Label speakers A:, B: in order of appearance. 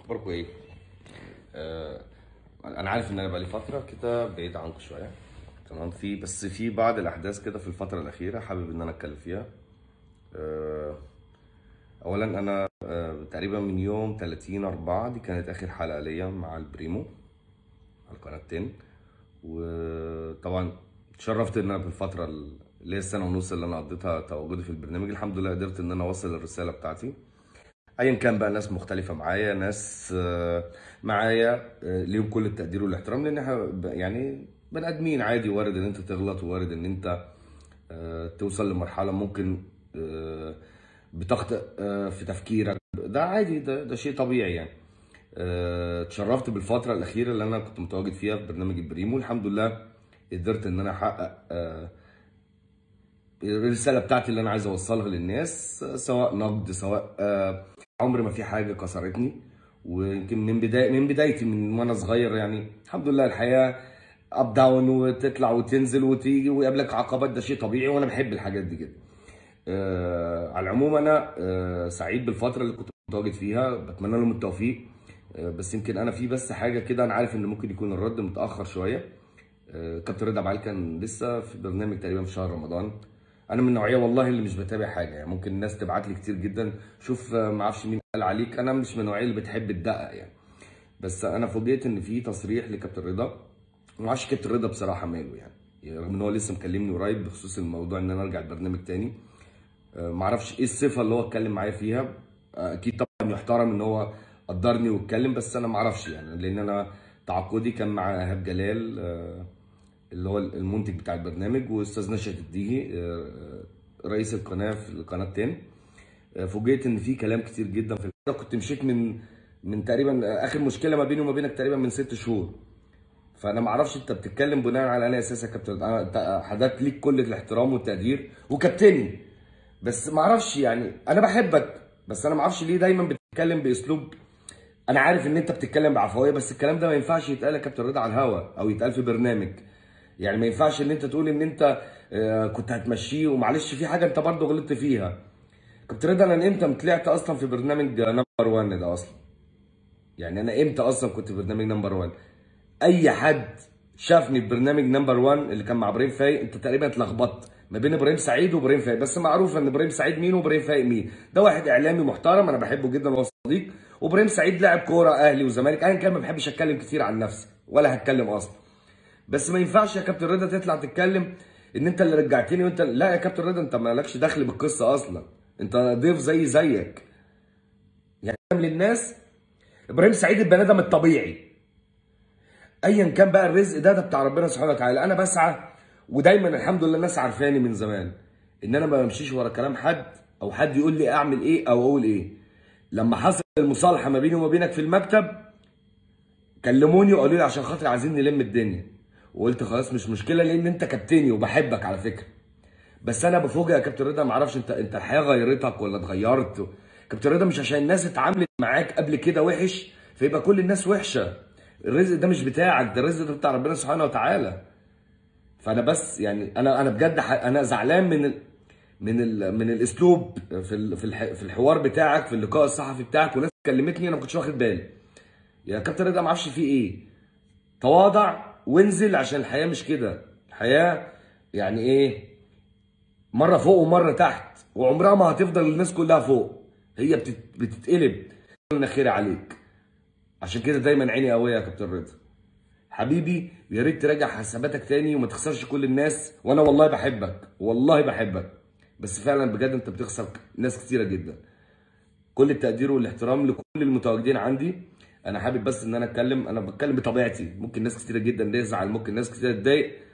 A: اخباركم ايه؟ آه انا عارف ان انا بقالي فتره كده بعيد عنكم شويه تمام في بس في بعض الاحداث كده في الفتره الاخيره حابب ان انا اتكلم فيها آه اولا انا آه تقريبا من يوم 30 4 دي كانت اخر حلقه ليا مع البريمو على القناه 10 وطبعا اتشرفت ان انا في الفتره اللي هي السنه ونص اللي انا قضيتها تواجدي في البرنامج الحمد لله قدرت ان انا اوصل الرساله بتاعتي ايا كان بقى ناس مختلفه معايا ناس آه، معايا آه، ليهم كل التقدير والاحترام لان احنا ب- يعني بني ادمين عادي وارد ان انت تغلط وارد ان انت آه، توصل لمرحله ممكن آه، بتخطئ آه، في تفكيرك ده عادي ده ده شيء طبيعي يعني آه، اتشرفت بالفتره الاخيره اللي انا كنت متواجد فيها في برنامج البريمو الحمد لله قدرت ان انا احقق آه، الرساله بتاعتي اللي انا عايز اوصلها للناس آه، سواء نقد سواء آه، عمري ما في حاجه كسرتني ويمكن من بدايه من بدايتي من وانا صغير يعني الحمد لله الحياه اب داون وتطلع وتنزل وتيجي ويقابلك عقبات ده شيء طبيعي وانا بحب الحاجات دي جدا. آه على العموم انا آه سعيد بالفتره اللي كنت متواجد فيها بتمنى لهم التوفيق آه بس يمكن انا في بس حاجه كده انا عارف ان ممكن يكون الرد متاخر شويه آه كابتن رضا عبال كان لسه في برنامج تقريبا في شهر رمضان انا من النوعيه والله اللي مش بتابع حاجه يعني ممكن الناس تبعت لي كتير جدا شوف آه، ما اعرفش مين قال عليك انا مش من النوعيه اللي بتحب الدقه يعني بس انا فوجئت ان في تصريح لكابتن رضا ما اعرفش كابتن رضا بصراحه ماله يعني يعني رغم ان هو لسه مكلمني قريب بخصوص الموضوع ان انا ارجع البرنامج تاني آه، ما اعرفش ايه الصفه اللي هو اتكلم معايا فيها آه، اكيد طبعا يحترم ان هو قدرني واتكلم بس انا ما اعرفش يعني لان انا تعاقدي كان مع ايهاب جلال آه، اللي هو المنتج بتاع البرنامج واستاذ نشأت الديهي آه، رئيس القناه في القناه 10 آه، فوجئت ان في كلام كتير جدا في القناة. كنت مشيت من من تقريبا آه، اخر مشكله ما بيني وما بينك تقريبا من ست شهور فانا ما اعرفش انت بتتكلم بناء على انا اساسا كابتن انا أنت حضرتك ليك كل الاحترام والتقدير وكابتني بس ما اعرفش يعني انا بحبك بس انا ما اعرفش ليه دايما بتتكلم باسلوب انا عارف ان انت بتتكلم بعفويه بس الكلام ده ما ينفعش يتقال يا كابتن رضا على الهوا او يتقال في برنامج يعني ما ينفعش ان انت تقول ان انت آه، كنت هتمشيه ومعلش في حاجه انت برضه غلطت فيها كابتن رضا انا امتى طلعت اصلا في برنامج نمبر 1 ده اصلا يعني انا امتى اصلا كنت في برنامج نمبر 1 اي حد شافني في برنامج نمبر 1 اللي كان مع ابراهيم فايق انت تقريبا اتلخبطت ما بين ابراهيم سعيد وابراهيم فايق بس معروف ان ابراهيم سعيد مين وابراهيم فايق مين ده واحد اعلامي محترم انا بحبه جدا وهو صديق وابراهيم سعيد لاعب كوره اهلي وزمالك ايا كان ما بحبش اتكلم كتير عن نفسي ولا هتكلم اصلا بس ما ينفعش يا كابتن رضا تطلع تتكلم ان انت اللي رجعتني وانت لا يا كابتن رضا انت مالكش دخل بالقصه اصلا انت ضيف زي زيك يعني للناس ابراهيم سعيد البني ادم الطبيعي ايا كان بقى الرزق ده ده بتاع ربنا سبحانه وتعالى انا بسعى ودايما الحمد لله الناس عارفاني من زمان ان انا ما بمشيش ورا كلام حد او حد يقول لي اعمل ايه او اقول ايه لما حصل المصالحه ما بيني وما بينك في المكتب كلموني وقالوا لي عشان خاطر عايزين نلم الدنيا وقلت خلاص مش مشكله لان انت كابتني وبحبك على فكره بس انا بفوجئ يا كابتن رضا ما اعرفش انت انت الحياه غيرتك ولا اتغيرت كابتن رضا مش عشان الناس اتعاملت معاك قبل كده وحش فيبقى كل الناس وحشه الرزق ده مش بتاعك ده الرزق ده بتاع ربنا سبحانه وتعالى فانا بس يعني انا انا بجد ح- انا زعلان من ال من ال من الاسلوب في ال في الح في الحوار بتاعك في اللقاء الصحفي بتاعك وناس كلمتني انا ما كنتش واخد بالي يا كابتن رضا ما اعرفش فيه ايه تواضع وانزل عشان الحياه مش كده الحياه يعني ايه مره فوق ومره تحت وعمرها ما هتفضل الناس كلها فوق هي بتت... بتتقلب انا خير عليك عشان كده دايما عيني قويه يا كابتن رضا حبيبي يا ريت تراجع حساباتك تاني وما تخسرش كل الناس وانا والله بحبك والله بحبك بس فعلا بجد انت بتخسر ناس كتيره جدا كل التقدير والاحترام لكل المتواجدين عندي انا حابب بس ان انا اتكلم انا بتكلم بطبيعتي ممكن ناس كتيره جدا تزعل ممكن ناس كتيره تضايق